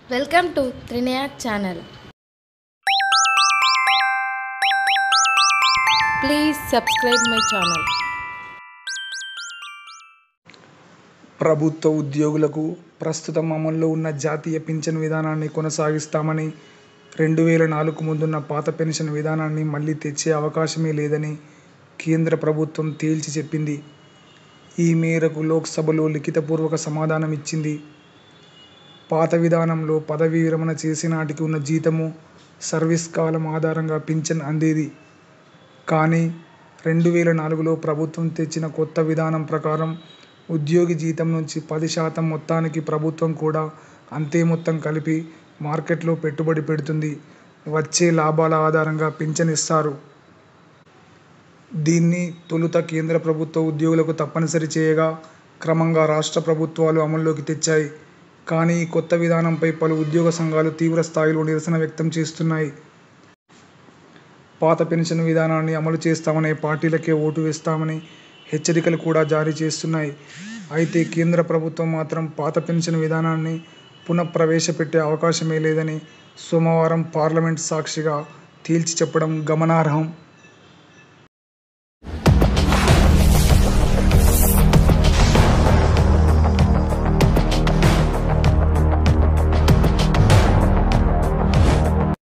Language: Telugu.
welcome to Trinayak channel please subscribe my channel ప్రభుత్వ ఉద్యోగులకు ప్రస్తుతం అమల్లో ఉన్న జాతీయ పింఛన్ విధానాన్ని కొనసాగిస్తామని రెండు వేల నాలుగు ముందున్న పాత పెన్షన్ విధానాన్ని మళ్లీ తెచ్చే అవకాశమే లేదని కేంద్ర ప్రభుత్వం తేల్చి చెప్పింది ఈ మేరకు లోక్సభలో లిఖితపూర్వక సమాధానం ఇచ్చింది పాత విధానంలో పదవీ విరమణ చేసే నాటికి ఉన్న జీతము సర్వీస్ కాలం ఆధారంగా పింఛన్ అందేది కానీ రెండు వేల నాలుగులో ప్రభుత్వం తెచ్చిన కొత్త విధానం ప్రకారం ఉద్యోగి జీతం నుంచి పది శాతం మొత్తానికి ప్రభుత్వం కూడా అంతే మొత్తం కలిపి మార్కెట్లో పెట్టుబడి పెడుతుంది వచ్చే లాభాల ఆధారంగా పింఛన్ ఇస్తారు దీన్ని తొలుత కేంద్ర ప్రభుత్వ ఉద్యోగులకు తప్పనిసరి చేయగా క్రమంగా రాష్ట్ర ప్రభుత్వాలు అమల్లోకి తెచ్చాయి కానీ ఈ కొత్త విధానంపై పలు ఉద్యోగ సంఘాలు తీవ్ర స్థాయిలో నిరసన వ్యక్తం చేస్తున్నాయి పాత పెన్షన్ విధానాన్ని అమలు చేస్తామనే పార్టీలకే ఓటు వేస్తామని హెచ్చరికలు కూడా జారీ చేస్తున్నాయి అయితే కేంద్ర ప్రభుత్వం మాత్రం పాత పెన్షన్ విధానాన్ని పునఃప్రవేశపెట్టే అవకాశమే లేదని సోమవారం పార్లమెంట్ సాక్షిగా తేల్చి చెప్పడం గమనార్హం